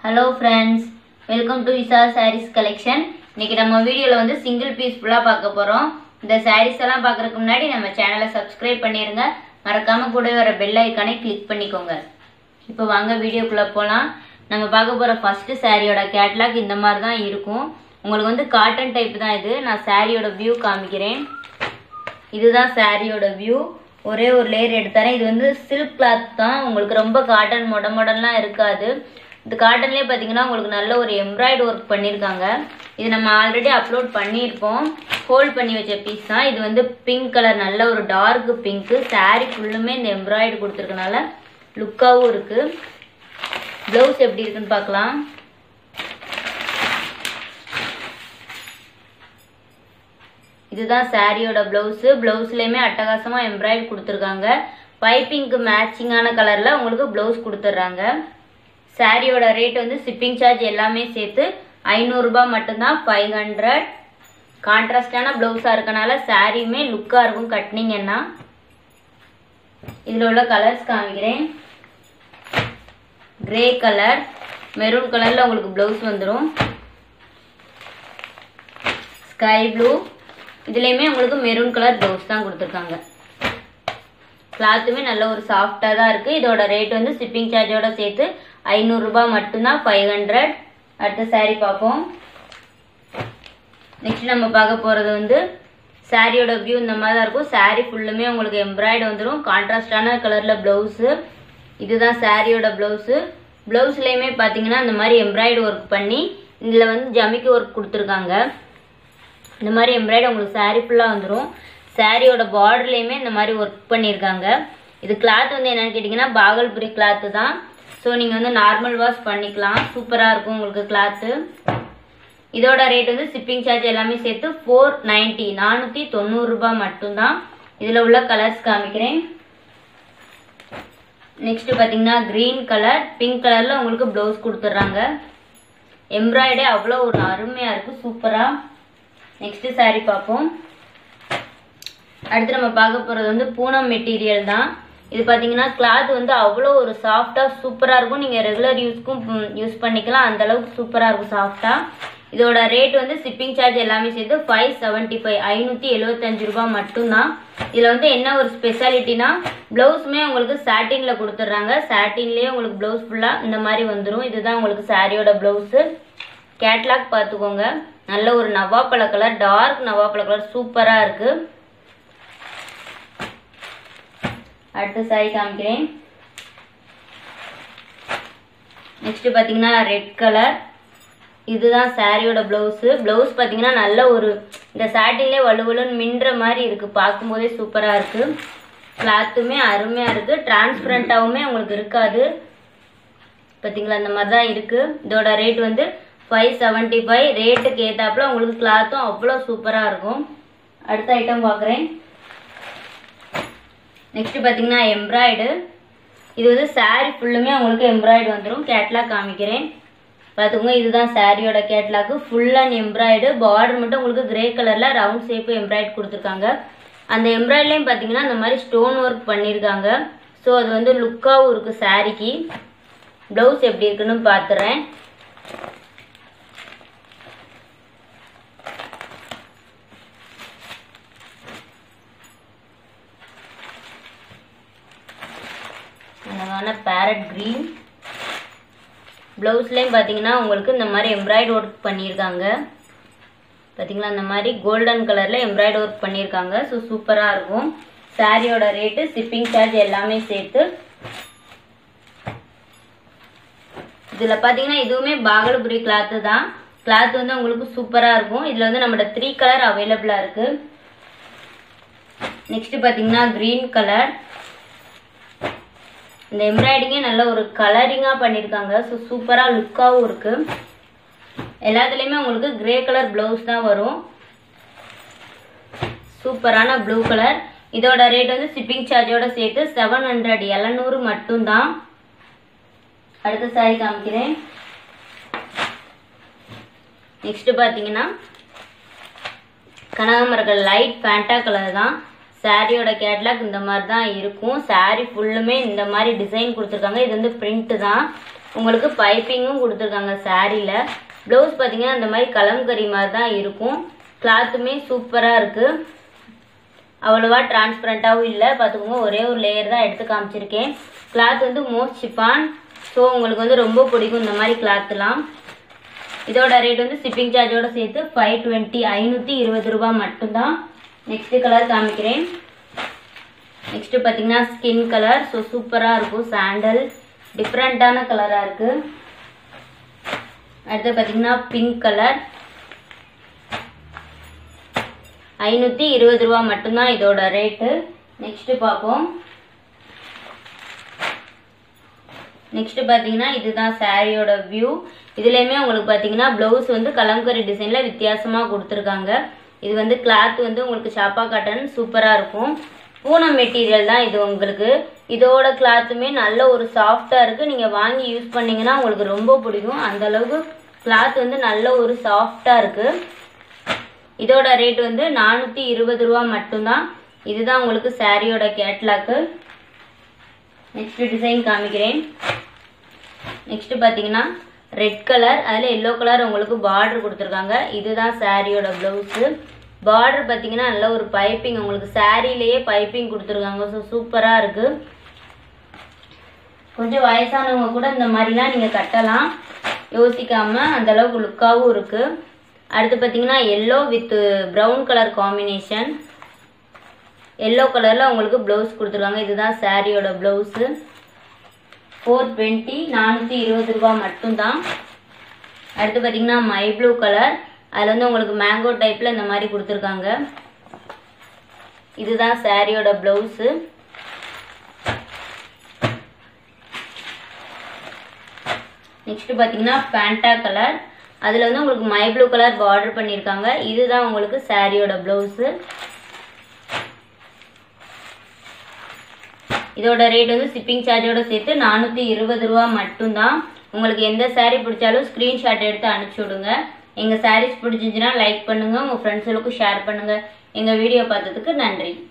hello friends welcome to Isa sarees collection இன்னைக்கு நம்ம வீடியோவில் வந்து சிங்கிள் பீஸ் ஃபுல்லாக பார்க்க போகிறோம் இந்த சாரீஸ் எல்லாம் பார்க்கறதுக்கு முன்னாடி நம்ம சேனலை சப்ஸ்கிரைப் பண்ணிடுங்க மறக்காம கூட வர பெல் ஐக்கானை கிளிக் பண்ணிக்கோங்க இப்போ வாங்க வீடியோக்குள்ளே போகலாம் நம்ம பார்க்க போகிற ஃபஸ்ட்டு சாரியோட கேட்லாக் இந்த மாதிரி தான் இருக்கும் உங்களுக்கு வந்து காட்டன் டைப் தான் இது நான் சாரியோட வியூ காமிக்கிறேன் இதுதான் சாரியோட வியூ ஒரே ஒரு லேயர் எடுத்தாரேன் இது வந்து சில்க் கிளாத் தான் உங்களுக்கு ரொம்ப காட்டன் மொட மொடன்லாம் இருக்காது இந்த காட்டன்லேயே பார்த்தீங்கன்னா உங்களுக்கு நல்ல ஒரு எம்ப்ராய்டு ஒர்க் பண்ணியிருக்காங்க இது நம்ம ஆல்ரெடி அப்லோட் பண்ணியிருப்போம் ஹோல்ட் பண்ணி வச்ச பீஸ் தான் இது வந்து பிங்க் கலர் நல்ல ஒரு டார்க் பிங்க்கு saree ஃபுல்லுமே இந்த எம்ப்ராய்டு கொடுத்துருக்கனால லுக்காகவும் இருக்குது ப்ளவுஸ் எப்படி இருக்குன்னு பார்க்கலாம் இதுதான் சாரியோட ப்ளவுஸு ப்ளவுஸ்லேயுமே அட்டகாசமாக எம்ப்ராய்டு கொடுத்துருக்காங்க பைப்பிங்க்கு மேட்சிங்கான கலரில் உங்களுக்கு ப்ளவுஸ் கொடுத்துட்றாங்க சாரியோட ரேட் வந்து ஷிப்பிங் சார்ஜ் எல்லாமே சேர்த்து ஐநூறுரூபா மட்டும்தான் ஃபைவ் ஹண்ட்ரட் கான்ட்ராஸ்டான ப்ளவுஸாக இருக்கனால சாரியுமே லுக்காக இருக்கும் கட்டினீங்கன்னா இதில் உள்ள கலர்ஸ் காமிக்கிறேன் கிரே கலர் மெரூன் கலரில் உங்களுக்கு ப்ளவுஸ் வந்துடும் ஸ்கை ப்ளூ இதுலேயுமே உங்களுக்கு மெரூன் கலர் ப்ளவுஸ் தான் கொடுத்துருக்காங்க கிளாத்துமே நல்ல ஒரு சாஃப்டாக தான் இருக்குது இதோட ரேட் வந்து ஷிப்பிங் சார்ஜோட சேர்த்து ஐநூறுரூபா மட்டும்தான் ஃபைவ் ஹண்ட்ரட் அடுத்த saree பார்ப்போம் நெக்ஸ்ட் நம்ம பார்க்க போகிறது வந்து சாரியோட வியூ இந்த மாதிரி தான் இருக்கும் saree ஃபுல்லுமே உங்களுக்கு எம்ப்ராய்டு வந்துடும் கான்ட்ராஸ்டான கலரில் ப்ளவுஸு இதுதான் சாரியோட ப்ளவுஸு ப்ளவுஸ்லேயுமே பார்த்தீங்கன்னா இந்த மாதிரி எம்ப்ராய்டு ஒர்க் பண்ணி இதில் வந்து ஜமிக்கி ஒர்க் கொடுத்துருக்காங்க இந்த மாதிரி எம்ப்ராய்டு உங்களுக்கு saree ஃபுல்லாக வந்துடும் சாரியோட பார்டர்லேயுமே இந்த மாதிரி ஒர்க் பண்ணியிருக்காங்க இது கிளாத் வந்து என்னன்னு கேட்டிங்கன்னா பாகல்புரி கிளாத்து தான் ஸோ நீங்கள் வந்து நார்மல் வாஷ் பண்ணிக்கலாம் சூப்பராக இருக்கும் உங்களுக்கு கிளாத்து இதோட ரேட் வந்து ஷிப்பிங் சார்ஜ் எல்லாமே சேர்த்து ஃபோர் நைன்ட்டி நானூற்றி தொண்ணூறுரூபா மட்டும்தான் இதில் உள்ள கலர்ஸ் காமிக்கிறேன் நெக்ஸ்ட் பார்த்தீங்கன்னா க்ரீன் கலர் பிங்க் கலரில் உங்களுக்கு ப்ளவுஸ் கொடுத்துட்றாங்க எம்ப்ராய்டே அவ்வளோ ஒரு அருமையாக இருக்குது சூப்பராக நெக்ஸ்ட் saree பார்ப்போம் அடுத்து நம்ம பார்க்க போகிறது வந்து பூனம் மெட்டீரியல் தான் இது பார்த்தீங்கன்னா கிளாத் வந்து அவ்வளோ ஒரு சாஃப்டாக சூப்பராக இருக்கும் நீங்கள் ரெகுலர் யூஸ்க்கும் யூஸ் பண்ணிக்கலாம் அந்த அளவுக்கு சூப்பராக இருக்கும் சாஃப்டாக இதோட ரேட் வந்து ஷிப்பிங் சார்ஜ் எல்லாமே சேர்த்து ஃபைவ் செவன்ட்டி ஃபைவ் ஐநூற்றி எழுபத்தஞ்சு ரூபா மட்டும்தான் இதில் வந்து என்ன ஒரு ஸ்பெஷாலிட்டினா ப்ளவுஸுமே உங்களுக்கு சாட்டினில் கொடுத்துட்றாங்க சாட்டின்லேயே உங்களுக்கு ப்ளவுஸ் ஃபுல்லாக இந்த மாதிரி வந்துடும் இதுதான் உங்களுக்கு சாரியோட ப்ளவுஸு கேட்லாக் பார்த்துக்கோங்க நல்ல ஒரு நவாப்பழ கலர் டார்க் நவாப்பழ கலர் சூப்பராக இருக்குது அடுத்த சாரி காமிக்கிறேன் நெக்ஸ்ட் பார்த்தீங்கன்னா ரெட் கலர் இதுதான் சாரியோட ப்ளவுஸு ப்ளவுஸ் பார்த்தீங்கன்னா நல்ல ஒரு இந்த சாட்டின்லேயே வலுவலுன்னு மின்ற மாதிரி இருக்குது பார்க்கும்போதே சூப்பராக இருக்குது கிளாத்துமே அருமையாக இருக்குது டிரான்ஸ்பரண்ட்டாகவுமே உங்களுக்கு இருக்காது பார்த்தீங்களா இந்த மாதிரி தான் இருக்குது இதோட ரேட் வந்து ஃபைவ் செவன்ட்டி ஃபைவ் ரேட்டுக்கு ஏற்றாப்புல உங்களுக்கு கிளாத்தும் அவ்வளோ சூப்பராக இருக்கும் அடுத்த ஐட்டம் பார்க்குறேன் நெக்ஸ்ட் பார்த்தீங்கன்னா எம்ப்ராய்டு இது வந்து saree ஃபுல்லுமே உங்களுக்கு எம்ப்ராய்டு வந்துடும் கேட்லாக் காமிக்கிறேன் பார்த்துக்கோங்க இதுதான் சாரியோட catalogue full and embroidery border மட்டும் உங்களுக்கு கிரே கலரில் ரவுண்ட் ஷேப்பு எம்ப்ராய்டு கொடுத்துருக்காங்க அந்த எம்ப்ராய்ட்லேயும் பார்த்தீங்கன்னா இந்த மாதிரி ஸ்டோன் ஒர்க் பண்ணியிருக்காங்க ஸோ அது வந்து லுக்காகவும் இருக்குது சாரிக்கு ப்ளவுஸ் எப்படி இருக்குன்னு பார்த்துறேன் அழகான பேரட் க்ரீன் ப்ளவுஸ்லேயும் பார்த்தீங்கன்னா உங்களுக்கு இந்த மாதிரி எம்ப்ராய்டு ஒர்க் பண்ணியிருக்காங்க பார்த்தீங்களா இந்த மாதிரி கோல்டன் கலரில் எம்ப்ராய்டு ஒர்க் பண்ணியிருக்காங்க ஸோ சூப்பராக இருக்கும் சாரியோட ரேட்டு ஷிப்பிங் சார்ஜ் எல்லாமே சேர்த்து இதில் பார்த்தீங்கன்னா இதுவுமே பாகலபுரி கிளாத்து தான் கிளாத் வந்து உங்களுக்கு சூப்பராக இருக்கும் இதில் வந்து நம்மளோட த்ரீ கலர் அவைலபிளாக இருக்குது நெக்ஸ்ட் பார்த்தீங்கன்னா க்ரீன் கலர் இந்த எம்ப்ராய்டிங்கே நல்ல ஒரு கலரிங்காக பண்ணியிருக்காங்க ஸோ சூப்பராக லுக்காகவும் இருக்குது எல்லாத்துலேயுமே உங்களுக்கு கிரே கலர் ப்ளவுஸ் தான் வரும் சூப்பரான ப்ளூ கலர் இதோட ரேட் வந்து ஷிப்பிங் சார்ஜோட சேர்த்து செவன் ஹண்ட்ரட் எழுநூறு மட்டும்தான் அடுத்த சாரி காமிக்கிறேன் நெக்ஸ்ட் பார்த்தீங்கன்னா கனகாமரங்கள் லைட் ஃபேண்டா கலர் தான் சாரியோட கேட்லாக் இந்த மாதிரி தான் இருக்கும் சாரி ஃபுல்லுமே இந்த மாதிரி டிசைன் கொடுத்துருக்காங்க இது வந்து பிரிண்ட் தான் உங்களுக்கு பைப்பிங்கும் கொடுத்துருக்காங்க சாரியில் ப்ளவுஸ் பார்த்தீங்கன்னா இந்த மாதிரி கலம்கரி மாதிரி தான் இருக்கும் கிளாத்துமே சூப்பராக இருக்குது அவ்வளோவா டிரான்ஸ்பரண்ட்டாகவும் இல்லை பார்த்துக்கோங்க ஒரே ஒரு லேயர் தான் எடுத்து காமிச்சிருக்கேன் கிளாத் வந்து மோஸ்ட் சிப்பான் ஸோ உங்களுக்கு வந்து ரொம்ப பிடிக்கும் இந்த மாதிரி கிளாத்லாம் இதோட ரேட் வந்து ஷிப்பிங் சார்ஜோட சேர்த்து ஃபைவ் டுவெண்ட்டி ஐநூற்றி இருபது ரூபா மட்டும்தான் நெக்ஸ்ட் கலர் காமிக்கிறேன் நெக்ஸ்ட் பார்த்தீங்கன்னா ஸ்கின் கலர் ஸோ சூப்பராக இருக்கும் சாண்டல் டிஃப்ரெண்ட்டான கலராக இருக்குது அடுத்து பார்த்தீங்கன்னா பிங்க் கலர் ஐநூற்றி இருபது ரூபா மட்டும்தான் இதோட ரேட்டு நெக்ஸ்ட் பார்ப்போம் நெக்ஸ்ட் பார்த்தீங்கன்னா இதுதான் சாரியோட வியூ இதுலேயுமே உங்களுக்கு பார்த்தீங்கன்னா ப்ளவுஸ் வந்து கலம்கரி டிசைனில் வித்தியாசமாக கொடுத்துருக்காங்க இது வந்து கிளாத் வந்து உங்களுக்கு ஷாப்பா காட்டன் சூப்பராக இருக்கும் பூனம் மெட்டீரியல் தான் இது உங்களுக்கு இதோட கிளாத்துமே நல்ல ஒரு சாஃப்டாக இருக்குது நீங்கள் வாங்கி யூஸ் பண்ணீங்கன்னா உங்களுக்கு ரொம்ப பிடிக்கும் அந்த அளவுக்கு கிளாத் வந்து நல்ல ஒரு சாஃப்டாக இருக்குது இதோட ரேட் வந்து நானூற்றி இருபது ரூபா மட்டும்தான் இதுதான் உங்களுக்கு சாரியோட கேட்லாக்கு நெக்ஸ்ட் டிசைன் காமிக்கிறேன் நெக்ஸ்ட் பார்த்தீங்கன்னா ரெட் கலர் அதில் எல்லோ கலர் உங்களுக்கு பார்டர் கொடுத்துருக்காங்க இதுதான் சாரியோட ப்ளவுஸு பார்டர் பார்த்தீங்கன்னா நல்ல ஒரு பைப்பிங் உங்களுக்கு சாரிலேயே பைப்பிங் கொடுத்துருக்காங்க ஸோ சூப்பராக இருக்குது கொஞ்சம் வயசானவங்க கூட இந்த மாதிரிலாம் நீங்கள் கட்டலாம் யோசிக்காமல் அந்த அளவுக்கு லுக்காகவும் இருக்குது அடுத்து பார்த்தீங்கன்னா yellow with brown colour combination yellow கலரில் உங்களுக்கு ப்ளவுஸ் கொடுத்துருக்காங்க இதுதான் சாரியோட ப்ளவுஸு ஃபோர் டுவெண்ட்டி நானூற்றி இருபது ரூபா மட்டும்தான் அடுத்து பார்த்தீங்கன்னா மை ப்ளூ கலர் அதில் வந்து உங்களுக்கு மேங்கோ டைப்பில் இந்த மாதிரி கொடுத்துருக்காங்க இதுதான் சாரியோட ப்ளவுஸு நெக்ஸ்ட் பார்த்தீங்கன்னா பேண்டா கலர் அதில் வந்து உங்களுக்கு மை ப்ளூ கலர் பார்டர் பண்ணியிருக்காங்க இதுதான் உங்களுக்கு சாரியோட ப்ளவுஸு இதோட ரேட் வந்து ஷிப்பிங் சார்ஜோட சேர்த்து நானூற்றி இருபது ரூபா மட்டும்தான் உங்களுக்கு எந்த saree பிடிச்சாலும் ஸ்க்ரீன்ஷாட் எடுத்து அனுப்பிச்சி விடுங்க எங்கள் sarees பிடிச்சிருந்துச்சுன்னா லைக் பண்ணுங்கள் உங்கள் ஃப்ரெண்ட்ஸுகளுக்கும் ஷேர் பண்ணுங்கள் எங்கள் வீடியோ பார்த்ததுக்கு நன்றி